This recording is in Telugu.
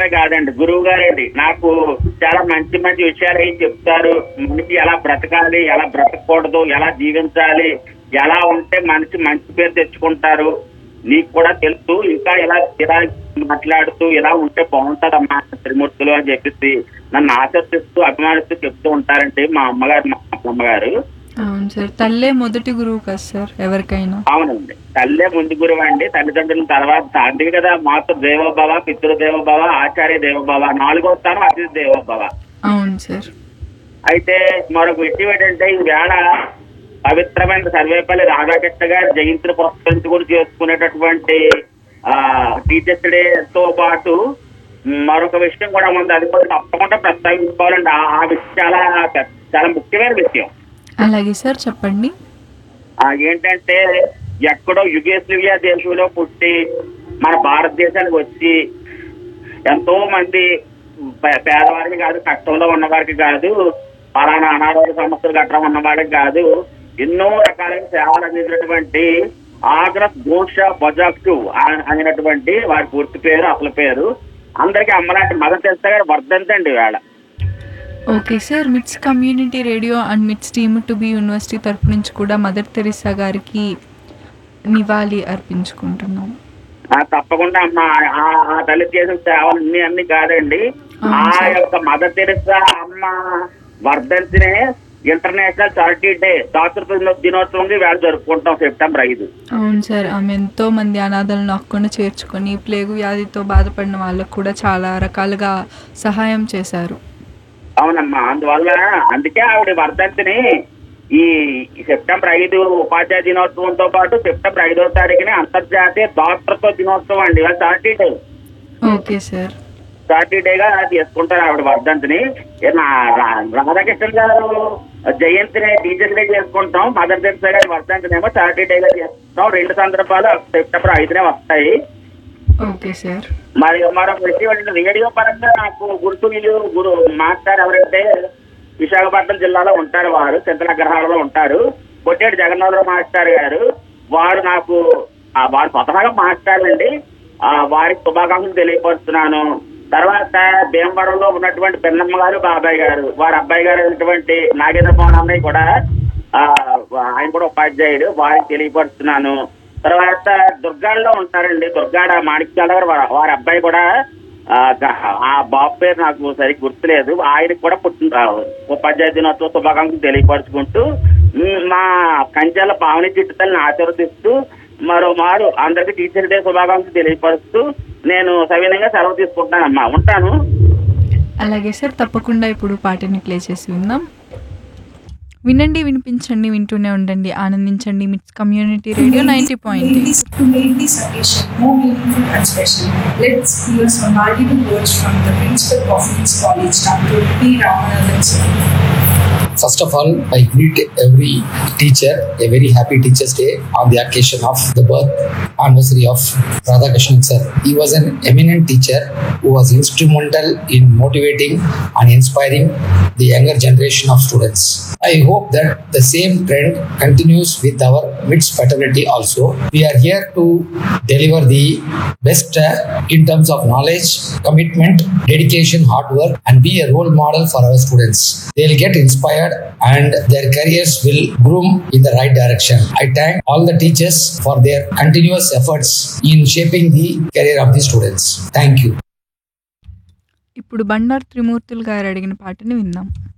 గారే కాదండి గురువు గారండి నాకు చాలా మంచి మంచి విషయాలు ఏం చెప్తారు మనిషి ఎలా బ్రతకాలి ఎలా బ్రతకూడదు ఎలా జీవించాలి ఎలా ఉంటే మనిషి మంచి పేరు తెచ్చుకుంటారు నీకు కూడా తెలుసు ఇంకా ఇలా ఇలా మాట్లాడుతూ ఇలా ఉంటే బాగుంటదమ్మా త్రిమూర్తులు అని చెప్పేసి నన్ను ఆశర్షిస్తూ అభిమానిస్తూ చెప్తూ ఉంటారండి మా అమ్మగారు మా అమ్మగారు అవును సార్ తల్లే మొదటి గురువు కదా సార్ ఎవరికైనా అవునండి తల్లే ముందు గురువు అండి తల్లిదండ్రుల తర్వాత అందుకే కదా మాతృ దేవోభవ పితృ దేవోభవ ఆచార్య దేవోభవ నాలుగో స్థానం అతిథి దేవోభవ అవును సార్ అయితే మరొక విషయం ఏంటంటే ఈ వేళ పవిత్రమైన సర్వేపల్లి రాధాకృష్ణ గారి జయంతిని పురస్కరించుకుని చేసుకునేటటువంటి ఆ టీచర్స్ డే తో పాటు మరొక విషయం కూడా ఉంది అది కూడా తప్పకుండా ప్రస్తావించుకోవాలండి ఆ ఆ విషయం చాలా చాలా ముఖ్యమైన విషయం అలాగే సార్ చెప్పండి ఆ ఏంటంటే ఎక్కడో యుగేస్లివియా దేశంలో పుట్టి మన భారతదేశానికి వచ్చి ఎంతో మంది పే- పేదవారికి కాదు కష్టంలో ఉన్నవారికి కాదు పలానా అనారోగ్య సమస్యలు గట్రా ఉన్నవాడికి కాదు ఎన్నో రకాలైన సేవలు అందించినటువంటి ఆగ్రస్ ఘోష బజాక్టు అనేటువంటి వారి పూర్తి పేరు అసలు పేరు అందరికీ అమ్మలాంటి మదర్ తెరిసా గారు వర్ధంతండి వేళ okay sir MITS community radio and MITS team to be university తరపు నుంచి కూడా మదర్ తెరిసా గారికి నివాళి అర్పించుకుంటున్నాం ఆ తప్పకుండా అమ్మ ఆ- ఆ తల్లి చేసిన సేవలు అన్ని అన్ని కాదండి అవును ఆ సార్. యొక్క మదర్ తెరిసా అమ్మ వర్ధంతినే ఇంటర్నేషనల్ చారిటీ డే దాతృత్వ దినోత్సవంగా వేళ జరుపుకుంటాం సెప్టెంబర్ ఐదు అవును సార్ ఆమె ఎంతో మంది అనాథలను హక్కును చేర్చుకొని ప్లేగు వ్యాధితో బాధపడిన వాళ్ళకు కూడా చాలా రకాలుగా సహాయం చేశారు అవునమ్మా అందువల్ల అందుకే ఆవిడ వర్ధంతిని ఈ ఈ సెప్టెంబర్ ఐదు ఉపాధ్యాయ దినోత్సవంతో పాటు సెప్టెంబర్ ఐదో తారీఖున అంతర్జాతీయ దాతృత్వ దినోత్సవం అండి ఇవాళ charity day okay sir charity డేగా చేసుకుంటారు ఆవిడ వర్ధంతిని ఏ నా- రా- రాధాకృష్ణ గారు జయంతిని టీచర్స్ డే చేసుకుంటాం మదర్ తెరిసా గారి వర్ధంతిని ఏమో చారిటీ డేగా చేసుకుంటాం రెండు సందర్భాలు సెప్టెంబర్ ఐదునే వస్తాయి ఓకే సార్ మరి మరొక విషయం ఏంటంటే రేడియో పరంగా నాకు గుర్తులు గురు మాస్టర్ ఎవరంటే విశాఖపట్నం జిల్లాలో ఉంటారు వారు చింతల గ్రహాలలో ఉంటారు కొట్టేడు జగన్నాథరావు మాస్టర్ గారు వారు నాకు ఆ, వారు స్వతహాగా మాస్టర్ అండి ఆ, వారికి శుభాకాంక్షలు తెలియపరుస్తున్నాను తర్వాత భీమవరంలో ఉన్నటువంటి పెన్నమ్మ గారు బాబాయ్ గారు వారి అబ్బాయి గారు అయినటువంటి నాగేంద్ర మోహన్ అన్నయ్య కూడా ఆ, ఆయన కూడా ఉపాధ్యాయుడు వారికి తెలియపరుస్తున్నాను తర్వాత దుర్గాడలో ఉంటారండి దుర్గాడ మాణిక్యాల గారు వారి- వారి అబ్బాయి కూడా ఆ, గ- ఆ బాబు పేరు నాకు సరిగ్గా గుర్తులేదు ఆయనకి కూడా పుట్టిన ఆ, ఉపాధ్యాయ దినోత్సవ శుభాకాంక్షలు తెలియపరుచుకుంటూ ఉమ్, మా కంచెల పావని చిట్టుతల్ని ఆశీర్వదిస్తూ మరో మారు అందరికి టీచర్ డే శుభాకాంక్షలు తెలియపరుస్తూ నేను సవినయంగా సెలవు తీసుకుంటానమ్మా ఉంటాను అలాగే సార్ తప్పకుండా ఇప్పుడు పాటని ప్లే చేసి విందాం వినండి వినిపించండి వింటూనే ఉండండి ఆనందించండి MITS community radio ninety point Ladies, to make this occasion more meaningful and special, let's hear some valuable words from the principal of King's College, Dr. P. Ramanathan sir. First of all, I greet every teacher a very happy Teachers' Day on the occasion of the birth anniversary of Radhakrishnan sir. He was an eminent teacher who was instrumental in motivating and inspiring the younger generation of students. I hope that the same trend continues with our MITS fraternity also. We are here to deliver the best uh, in terms of knowledge, commitment, dedication, hard work, and be a role model for our students. They'll get inspired and their careers will groom in the right direction. I thank all the teachers for their continuous efforts in shaping the career of the students. Thank you. ఇప్పుడు బండారు త్రిమూర్తులు గారు అడిగిన పాటని విందాం